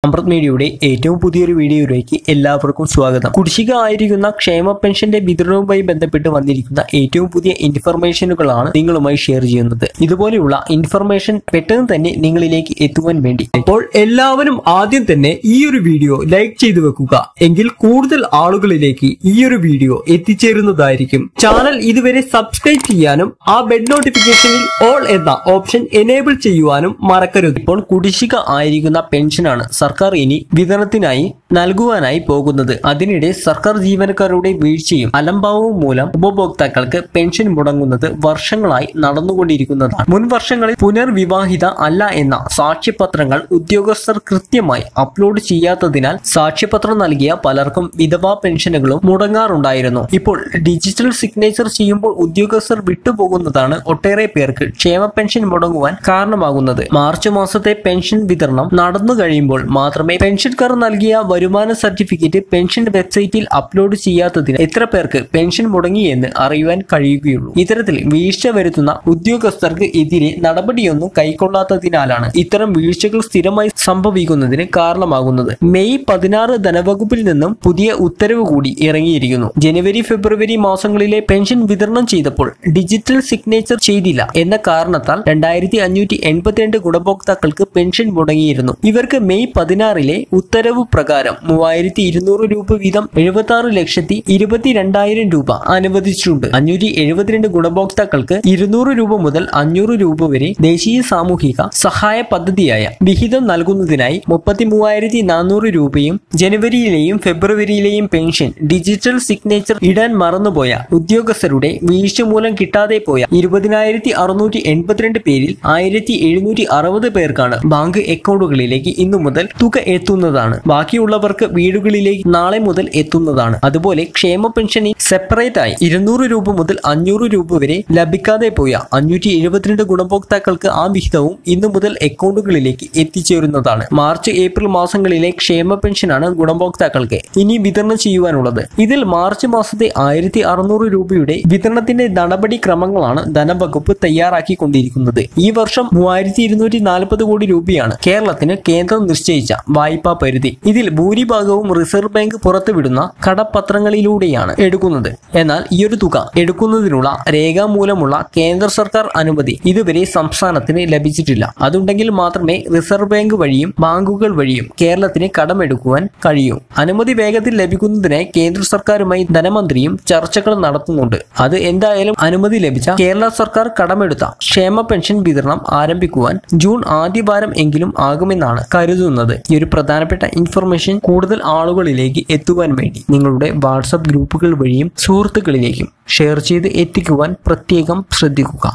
അമൃത് മീഡിയയുടെ ഏറ്റവും പുതിയൊരു വീഡിയോയിലേക്ക് എല്ലാവർക്കും സ്വാഗതം കുടിശ്ശിക ആയിരിക്കുന്ന ക്ഷേമ പെൻഷന്റെ വിതരണവുമായി ബന്ധപ്പെട്ട് വന്നിരിക്കുന്ന ഏറ്റവും പുതിയ ഇൻഫർമേഷനുകളാണ് നിങ്ങളുമായി ഷെയർ ചെയ്യുന്നത് ഇതുപോലെയുള്ള ഇൻഫർമേഷൻ പെട്ടെന്ന് തന്നെ നിങ്ങളിലേക്ക് എത്തുവാൻ വേണ്ടി അപ്പോൾ എല്ലാവരും ആദ്യം തന്നെ ഈ ഒരു വീഡിയോ ലൈക്ക് ചെയ്തു വെക്കുക എങ്കിൽ കൂടുതൽ ആളുകളിലേക്ക് ഈ ഒരു വീഡിയോ എത്തിച്ചേരുന്നതായിരിക്കും ചാനൽ ഇതുവരെ സബ്സ്ക്രൈബ് ചെയ്യാനും ആ ബെഡ് നോട്ടിഫിക്കേഷനിൽ ഓൾ എന്ന ഓപ്ഷൻ എനേബിൾ ചെയ്യുവാനും മറക്കരുത് ഇപ്പോൾ കുടിശ്ശിക ആയിരിക്കുന്ന പെൻഷനാണ് സർക്കാർ ഇനി വിതരണത്തിനായി നൽകുവാനായി പോകുന്നത് അതിനിടെ സർക്കാർ ജീവനക്കാരുടെ വീഴ്ചയും അലംഭാവവും മൂലം ഉപഭോക്താക്കൾക്ക് പെൻഷൻ മുടങ്ങുന്നത് വർഷങ്ങളായി നടന്നുകൊണ്ടിരിക്കുന്നതാണ് മുൻ വർഷങ്ങളിൽ പുനർവിവാഹിത അല്ല എന്ന സാക്ഷ്യപത്രങ്ങൾ ഉദ്യോഗസ്ഥർ കൃത്യമായി അപ്ലോഡ് ചെയ്യാത്തതിനാൽ സാക്ഷ്യപത്രം നൽകിയ പലർക്കും വിധവാ പെൻഷനുകളും മുടങ്ങാറുണ്ടായിരുന്നു ഇപ്പോൾ ഡിജിറ്റൽ സിഗ്നേച്ചർ ചെയ്യുമ്പോൾ ഉദ്യോഗസ്ഥർ വിട്ടുപോകുന്നതാണ് ഒട്ടേറെ പേർക്ക് ക്ഷേമ പെൻഷൻ മുടങ്ങുവാൻ കാരണമാകുന്നത് മാർച്ച് മാസത്തെ പെൻഷൻ വിതരണം നടന്നു കഴിയുമ്പോൾ മാത്രമേ പെൻഷൻകാർ നൽകിയ വരുമാന സർട്ടിഫിക്കറ്റ് പെൻഷൻ വെബ്സൈറ്റിൽ അപ്ലോഡ് ചെയ്യാത്തതിന് എത്ര പേർക്ക് പെൻഷൻ മുടങ്ങി എന്ന് അറിയുവാൻ കഴിയുകയുള്ളൂ ഇത്തരത്തിൽ വീഴ്ച വരുത്തുന്ന ഉദ്യോഗസ്ഥർക്ക് എതിരെ നടപടിയൊന്നും കൈക്കൊള്ളാത്തതിനാലാണ് ഇത്തരം വീഴ്ചകൾ സ്ഥിരമായി സംഭവിക്കുന്നതിന് കാരണമാകുന്നത് മെയ് പതിനാറ് ധനവകുപ്പിൽ നിന്നും പുതിയ ഉത്തരവ് കൂടി ഇറങ്ങിയിരിക്കുന്നു ജനുവരി ഫെബ്രുവരി മാസങ്ങളിലെ പെൻഷൻ വിതരണം ചെയ്തപ്പോൾ ഡിജിറ്റൽ സിഗ്നേച്ചർ ചെയ്തില്ല എന്ന കാരണത്താൽ രണ്ടായിരത്തി അഞ്ഞൂറ്റി എൺപത്തിരണ്ട് ഗുണഭോക്താക്കൾക്ക് പെൻഷൻ മുടങ്ങിയിരുന്നു ഇവർക്ക് മെയ് പതിനാറിലെ ഉത്തരവ് പ്രകാരം മൂവായിരത്തി ഇരുന്നൂറ് രൂപ വീതം എഴുപത്തി ആറ് ലക്ഷത്തി ഇരുപത്തിരണ്ടായിരം രൂപ അനുവദിച്ചിട്ടുണ്ട് അഞ്ഞൂറ്റി എഴുപത്തിരണ്ട് ഗുണഭോക്താക്കൾക്ക് ഇരുന്നൂറ് രൂപ മുതൽ അഞ്ഞൂറ് രൂപ വരെ ദേശീയ സാമൂഹിക സഹായ പദ്ധതിയായ വിഹിതം നൽകുന്നതിനായി മുപ്പത്തി മൂവായിരത്തി നാനൂറ് രൂപയും ജനുവരിയിലെയും ഫെബ്രുവരിയിലെയും പെൻഷൻ ഡിജിറ്റൽ സിഗ്നേച്ചർ ഇടാൻ മറന്നുപോയ ഉദ്യോഗസ്ഥരുടെ വീഴ്ച മൂലം കിട്ടാതെ പോയ ഇരുപതിനായിരത്തി അറുന്നൂറ്റി എൺപത്തിരണ്ട് പേരിൽ ആയിരത്തി എഴുന്നൂറ്റി അറുപത് പേർക്കാണ് ബാങ്ക് അക്കൗണ്ടുകളിലേക്ക് ഇന്നു മുതൽ തുക എത്തുന്നതാണ് ബാക്കിയുള്ളവർക്ക് വീടുകളിലേക്ക് നാളെ മുതൽ എത്തുന്നതാണ് അതുപോലെ ക്ഷേമ പെൻഷനിൽ സെപ്പറേറ്റ് ആയി ഇരുന്നൂറ് രൂപ മുതൽ അഞ്ഞൂറ് രൂപ വരെ ലഭിക്കാതെ പോയ അഞ്ഞൂറ്റി എഴുപത്തിരണ്ട് ഗുണഭോക്താക്കൾക്ക് ആ വിഹിതവും ഇന്നു മുതൽ അക്കൗണ്ടുകളിലേക്ക് എത്തിച്ചേരുന്നതാണ് മാർച്ച് ഏപ്രിൽ മാസങ്ങളിലെ ക്ഷേമ പെൻഷനാണ് ഗുണഭോക്താക്കൾക്ക് ഇനി വിതരണം ചെയ്യുവാനുള്ളത് ഇതിൽ മാർച്ച് മാസത്തെ ആയിരത്തി അറുന്നൂറ് രൂപയുടെ വിതരണത്തിന്റെ നടപടിക്രമങ്ങളാണ് ധനവകുപ്പ് തയ്യാറാക്കിക്കൊണ്ടിരിക്കുന്നത് ഈ വർഷം മൂവായിരത്തി ഇരുന്നൂറ്റി നാൽപ്പത് കോടി രൂപയാണ് കേരളത്തിന് കേന്ദ്രം നിശ്ചയിച്ച വായ്പാ പരിധി ഇതിൽ ഭൂരിഭാഗവും റിസർവ് ബാങ്ക് പുറത്തുവിടുന്ന കടപ്പത്രങ്ങളിലൂടെയാണ് എടുക്കുന്നത് എന്നാൽ ഈ ഒരു തുക എടുക്കുന്നതിനുള്ള രേഖാമൂലമുള്ള കേന്ദ്ര സർക്കാർ അനുമതി ഇതുവരെ സംസ്ഥാനത്തിന് ലഭിച്ചിട്ടില്ല അതുണ്ടെങ്കിൽ മാത്രമേ റിസർവ് ബാങ്ക് വഴിയും ബാങ്കുകൾ വഴിയും കേരളത്തിന് കടമെടുക്കുവാൻ കഴിയൂ അനുമതി വേഗത്തിൽ ലഭിക്കുന്നതിനായി കേന്ദ്ര സർക്കാരുമായി ധനമന്ത്രിയും ചർച്ചകൾ നടത്തുന്നുണ്ട് അത് എന്തായാലും അനുമതി ലഭിച്ച കേരള സർക്കാർ കടമെടുത്ത ക്ഷേമ പെൻഷൻ വിതരണം ആരംഭിക്കുവാൻ ജൂൺ ആദ്യവാരം എങ്കിലും ആകുമെന്നാണ് കരുതുന്നത് ഈ ഒരു പ്രധാനപ്പെട്ട ഇൻഫർമേഷൻ കൂടുതൽ ആളുകളിലേക്ക് എത്തുവാൻ വേണ്ടി നിങ്ങളുടെ വാട്സപ്പ് ഗ്രൂപ്പുകൾ വഴിയും സുഹൃത്തുക്കളിലേക്കും ഷെയർ ചെയ്ത് എത്തിക്കുവാൻ പ്രത്യേകം ശ്രദ്ധിക്കുക